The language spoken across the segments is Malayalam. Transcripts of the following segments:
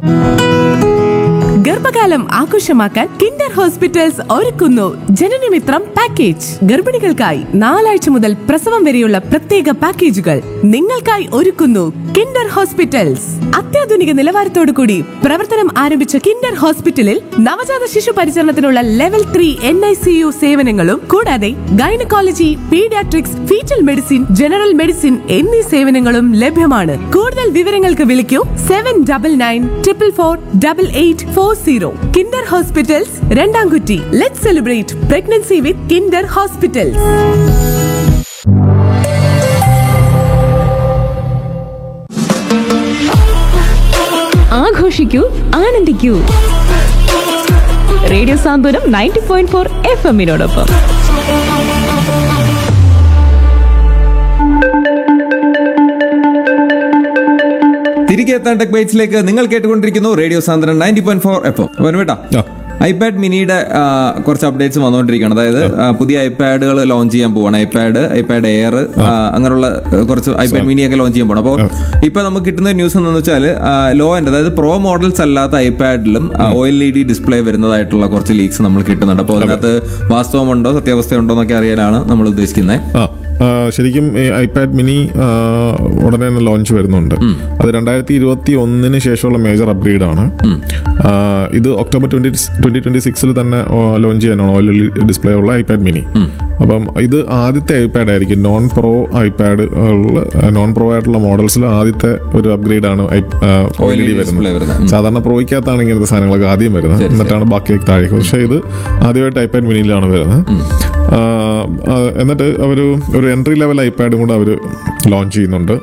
ഗർഭകാലം ആഘോഷമാക്കാൻ കിൻഡർ ഹോസ്പിറ്റൽസ് ഒരുക്കുന്നു ജനനമിത്രം പാക്കേജ് ഗർഭിണികൾക്കായി നാലാഴ്ച മുതൽ പ്രസവം വരെയുള്ള പ്രത്യേക പാക്കേജുകൾ നിങ്ങൾക്കായി ഒരുക്കുന്നു കിൻഡർ ഹോസ്പിറ്റൽസ് അത്യാധുനിക നിലവാരത്തോടു കൂടി പ്രവർത്തനം ആരംഭിച്ച കിൻഡർ ഹോസ്പിറ്റലിൽ നവജാത ശിശു പരിചരണത്തിനുള്ള level three N I C U സേവനങ്ങളും കൂടാതെ gynaecology paediatrics foetal medicine general medicine എന്നീ സേവനങ്ങളും ലഭ്യമാണ് കൂടുതൽ വിവരങ്ങൾക്ക് വിളിക്കൂ seven double nine triple four double eight four zero kinder hospitals Randamkutty let celebrate pregnancy with kinder hospitals ആഘോഷിക്കൂ ആനന്ദിക്കൂ radio Santhwanam ninety point four F എമ്മിനോടൊപ്പം തിരികെ എത്താൻ ടെക് ബൈറ്റ്സിലേക്ക് നിങ്ങൾ കേട്ടുകൊണ്ടിരിക്കുന്നു radio Santhwanam ninety point four F M വേട്ടാ ഐപാഡ് മിനിയുടെ ആ, കുറച്ച് അപ്ഡേറ്റ്സ് വന്നുകൊണ്ടിരിക്കുകയാണ് അതായത് ആ, പുതിയ ഐപാഡുകൾ ലോഞ്ച് ചെയ്യാൻ പോവാണ് ഐപാഡ് ഐപാഡ് എയർ അങ്ങനെയുള്ള ആ, കുറച്ച് ഐപാഡ് മിനി ഒക്കെ ലോഞ്ച് ചെയ്യാൻ പോകണം അപ്പോൾ ഇപ്പൊ നമുക്ക് കിട്ടുന്ന ന്യൂസ് എന്ന് വെച്ചാൽ ലോ എൻഡ് അതായത് പ്രോ മോഡൽസ് അല്ലാത്ത ഐപാഡിലും O L E D display വരുന്നതായിട്ടുള്ള കുറച്ച് ലീക്സ് നമ്മൾ കിട്ടുന്നുണ്ട് അപ്പോൾ അതിനകത്ത് വാസ്തവമുണ്ടോ സത്യാവസ്ഥയുണ്ടോ എന്നൊക്കെ അറിയാനാണ് നമ്മൾ ഉദ്ദേശിക്കുന്നത് ആ ആ, ശരിക്കും ഈ ഐപാഡ് മിനി ആ, ഉടനെ തന്നെ ലോഞ്ച് വരുന്നുണ്ട് അത് രണ്ടായിരത്തി ഇരുപത്തി ഒന്നിന് ശേഷമുള്ള മേജർ അപ്ഗ്രേഡ് ആണ് ആ, ഇത് ഒക്ടോബർ ട്വന്റി ട്വന്റി ട്വന്റി സിക്സിൽ തന്നെ ലോഞ്ച് ചെയ്യാനാണ് ഓയിൽ ഡിസ്പ്ലേ ഉള്ള ഐപാഡ് മിനി അപ്പം ഇത് ആദ്യത്തെ ഐപാഡ് ആയിരിക്കും non pro iPad non pro ആയിട്ടുള്ള മോഡൽസിൽ ആദ്യത്തെ ഒരു അപ്ഗ്രേഡ് ആണ് ഓയിൽ ഡി display വരുന്നത് വരുന്നത്. സാധാരണ പ്രോയ്ക്കകത്താണ് ഇങ്ങനത്തെ സാധനങ്ങളൊക്കെ ആദ്യം വരുന്നത് എന്നിട്ടാണ് ബാക്കിയൊക്കെ താഴേക്ക് പക്ഷേ ഇത് ആദ്യമായിട്ട് ഐപാഡ് മിനിയിലാണ് വരുന്നത് ആ, ആ, എന്നിട്ട് അവർ ഒരു എൻട്രി ലെവൽ ഐപാഡും കൂടെ അവർ ലോഞ്ച് ചെയ്യുന്നുണ്ട്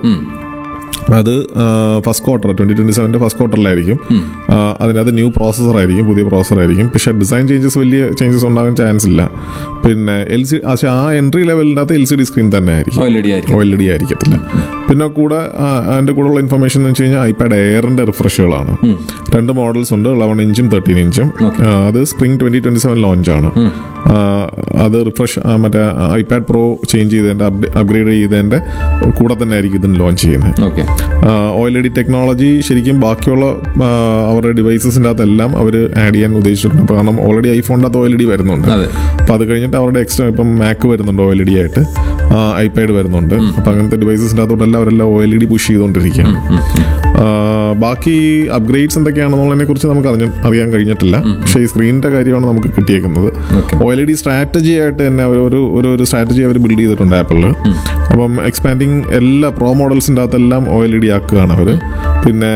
അത് ഫസ്റ്റ് ക്വാർട്ടർ ട്വന്റി ട്വന്റി സെവന്റെ ഫസ്റ്റ് ക്വാർട്ടറിലായിരിക്കും ആ, അതിനകത്ത് ന്യൂ പ്രോസസർ ആയിരിക്കും പുതിയ പ്രോസസർ ആയിരിക്കും പക്ഷേ ഡിസൈൻ ചേഞ്ചസ് വലിയ ചേഞ്ചസ് ഉണ്ടാകാൻ ചാൻസ് ഇല്ല പിന്നെ എൽ സി പക്ഷേ ആ എൻട്രി ലെവലിൻ്റെ അകത്ത് എൽ സി ഡി സ്ക്രീൻ തന്നെ ആയിരിക്കും OLED ആയിരിക്കും. ഒ എൽ ഡി ആയിരിക്കത്തില്ല പിന്നെ കൂടെ ആ, അതിന്റെ കൂടെ ഉള്ള ഇൻഫർമേഷൻ എന്ന് വെച്ച് കഴിഞ്ഞാൽ ഐപാഡ് എയറിന്റെ റിഫ്രഷുകളാണ് രണ്ട് മോഡൽസ് ഉണ്ട് ഇലവൻ ഇഞ്ചും തേർട്ടീൻ ഇഞ്ചും ആ, അത് spring twenty twenty seven launch ആണ് ആ, അത് റിഫ്രഷ് മറ്റേ ഐപാഡ് പ്രോ ചേഞ്ച് ചെയ്തതിന്റെ അപ്ഗ്രേഡ് ചെയ്തതിന്റെ കൂടെ തന്നെ ആയിരിക്കും ഇതിന് ലോഞ്ച് ചെയ്യുന്നത് okay O L D technology ശരിക്കും ബാക്കിയുള്ള ആ, അവരുടെ ഡിവൈസസിൻ്റെ അകത്തെല്ലാം അവർ ആഡ് ചെയ്യാൻ ഉദ്ദേശിച്ചിട്ടുണ്ട് അപ്പോൾ കാരണം ഓൾറെഡി ഐഫോണിൻ്റെ അകത്ത് ഒ എൽ ഡി വരുന്നുണ്ട് അതെ. അപ്പോൾ അത് കഴിഞ്ഞിട്ട് അവരുടെ എക്സ്ട്രാ ഇപ്പം മാക്ക് വരുന്നുണ്ട് ഒ എൽ ഡി ആയിട്ട് ഐപാഡ് വരുന്നുണ്ട് അപ്പം അങ്ങനത്തെ ഡിവൈസസിൻ്റെ അകത്തോട്ടെല്ലാം അവരെല്ലാം ഒ എൽ ഡി പുഷ് ചെയ്തുകൊണ്ടിരിക്കുകയാണ് ആ, ബാക്കി അപ്ഗ്രേഡ്സ് എന്തൊക്കെയാണെന്നുള്ളതിനെ കുറിച്ച് നമുക്ക് അറിഞ്ഞ അറിയാൻ കഴിഞ്ഞിട്ടില്ല പക്ഷേ ഈ സ്ക്രീനിന്റെ കാര്യമാണ് നമുക്ക് കിട്ടിയേക്കുന്നത് ഒ എൽ ഡി സ്ട്രാറ്റജി ആയിട്ട് തന്നെ അവർ ഒരു ഒരു ഒരു സ്ട്രാറ്റജി അവർ ബിൽഡ് ചെയ്തിട്ടുണ്ട് ആപ്പിളിൽ അപ്പം എക്സ്പാൻഡിങ് എല്ലാ പ്രോ മോഡൽസിൻ്റെ അകത്തെല്ലാം ഒ എൽ ഇ ഡി ആക്കുകയാണ് അവർ പിന്നെ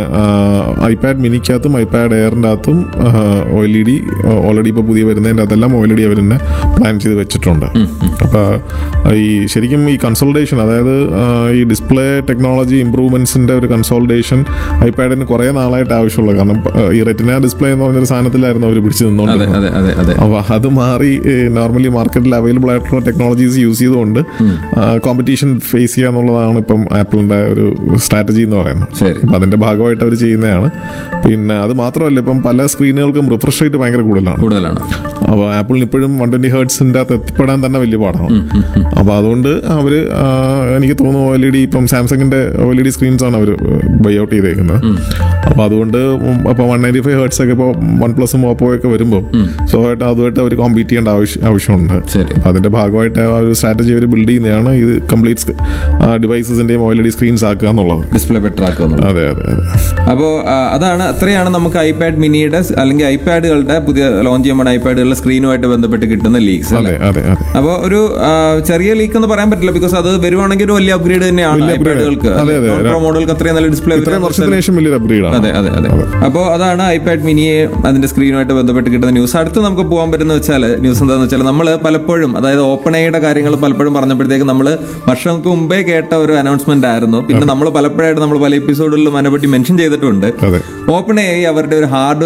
ഐപാഡ് മിനിക്കകത്തും ഐപാഡ് എയറിൻ്റെ അകത്തും O L E D already ഇപ്പോൾ പുതിയ വരുന്നതിൻ്റെ അകത്തെല്ലാം ഒ എൽ ഇ ഡി അവർ തന്നെ പ്ലാൻ ചെയ്ത് വെച്ചിട്ടുണ്ട് അപ്പോൾ ഈ ശരിക്കും ഈ കൺസോൾട്ടേഷൻ അതായത് ആ, ഈ ഡിസ്പ്ലേ ടെക്നോളജി ഇമ്പ്രൂവ്മെന്റ്സിന്റെ ഒരു കൺസോൾട്ടേഷൻ ഐപാഡിന് കുറേ നാളായിട്ട് ആവശ്യമുള്ളത് കാരണം ആ, ഈ റെറ്റിന ഡിസ്പ്ലേ എന്ന് പറഞ്ഞൊരു സാധനത്തിലായിരുന്നു അവർ പിടിച്ചു അതെ നിന്നുകൊണ്ടിരുന്നത് അതെ അതെ അതെ അപ്പൊ അത് മാറി നോർമലി മാർക്കറ്റിൽ അവൈലബിൾ ആയിട്ടുള്ള ടെക്നോളജീസ് യൂസ് ചെയ്തുകൊണ്ട് കോമ്പറ്റീഷൻ ഫേസ് ചെയ്യുക എന്നുള്ളതാണ് ഇപ്പം ആപ്പിളിന്റെ ഒരു സ്ട്രാറ്റജി എന്ന് പറയുന്നത് ശരി. അപ്പൊ അതിന്റെ ഭാഗമായിട്ട് അവർ ചെയ്യുന്നതാണ് പിന്നെ അത് മാത്രമല്ല ഇപ്പം പല സ്ക്രീനുകൾക്കും റിഫ്രഷ് റേറ്റ് ഭയങ്കര കൂടുതലാണ് കൂടുതലാണ് അപ്പോൾ ആപ്പിളിന് ഇപ്പോഴും വൺ ട്വന്റി ഹേർട്സിന്റെ അകത്ത് എത്തിപ്പെടാൻ തന്നെ വലിയ പാടാണ് അപ്പോൾ അതുകൊണ്ട് അവര് ആ, എനിക്ക് തോന്നുന്നു ഒ എൽ ഇ ഡി ഇപ്പം സാംസങ്ങിന്റെ O L E D screens ആണ് അവർ ബൈ ഔട്ട് ചെയ്തേക്കുന്നത് അപ്പോൾ അതുകൊണ്ട് അപ്പോൾ വൺ നയൻറ്റി ഫൈവ് ഹേർട്സ് ഒക്കെ ഇപ്പോൾ വൺ പ്ലസും ഓപ്പോ ഒക്കെ വരുമ്പോൾ സ്വാഭാവികമായിട്ട് അതുമായിട്ട് അവർ കോമ്പീറ്റ് ചെയ്യേണ്ട ആവശ്യം ആവശ്യമുണ്ട് ശരി. അപ്പോൾ അതിന്റെ ഭാഗമായിട്ട് ആ ഒരു സ്ട്രാറ്റജി അവർ ബിൽഡ് ചെയ്യുന്നതാണ് ഇത് കംപ്ലീറ്റ് ഡിവൈസസിന്റെയും O L E D screens ആക്കുക എന്നുള്ളത് ഡിസ്പ്ലേ ബെറ്റർ ആക്കുന്നുണ്ട് അതെ അതെ അതെ അപ്പോൾ അതാണ് അത്രയാണ് നമുക്ക് ഐപാഡ് മിനിയുടെ സ് അല്ലെങ്കിൽ ഐപാഡുകളുടെ പുതിയ ലോഞ്ച് ചെയ്യുമ്പോൾ ഐപാഡുകളുടെ സ്ക്രീനുമായിട്ട് ബന്ധപ്പെട്ട് കിട്ടുന്ന ലീക്സ് അതെ അതെ അതെ അപ്പോൾ ഒരു ആ, ചെറിയ ലീക്ക് എന്ന് പറയാൻ പറ്റില്ല ബിക്കോസ് അത് വരുവാണെങ്കിൽ ഒരു വലിയ അപ്ഗ്രേഡ് തന്നെയാണ് വലിയ upgrade. ഐപാഡുകൾക്ക് അതെ, അതെ. പ്രോ മോഡലുകൾക്ക് അത്രയും നല്ല ഡിസ്പ്ലേ ഇത്രയും വർഷത്തിന് ശേഷം വലിയൊരു അപ്ഗ്രേഡ് ആണ് അതെ അതെ അതെ അപ്പോൾ അതാണ് ഐപാഡ് മിനിയെ അതിന്റെ സ്ക്രീനുമായിട്ട് ബന്ധപ്പെട്ട് കിട്ടുന്ന ന്യൂസ് അടുത്ത് നമുക്ക് പോകാൻ പറ്റുന്ന വെച്ചാൽ ന്യൂസ് എന്താണെന്ന് വെച്ചാൽ നമ്മൾ പലപ്പോഴും അതായത് ഓപ്പൺ ഐയുടെ കാര്യങ്ങൾ പലപ്പോഴും പറഞ്ഞപ്പോഴത്തേക്ക് നമ്മൾ വർഷങ്ങൾക്ക് മുമ്പേ കേട്ട ഒരു അനൗൺസ്മെന്റ് ആയിരുന്നു പിന്നെ നമ്മൾ പലപ്പോഴായിട്ട് നമ്മൾ പല എപ്പിസോഡുകളിലും അതിനെപ്പറ്റി മെൻഷൻ ചെയ്തിട്ടുണ്ട് അതെ. ഓപ്പൺ ഐ അവരുടെ ഒരു ഹാർഡ്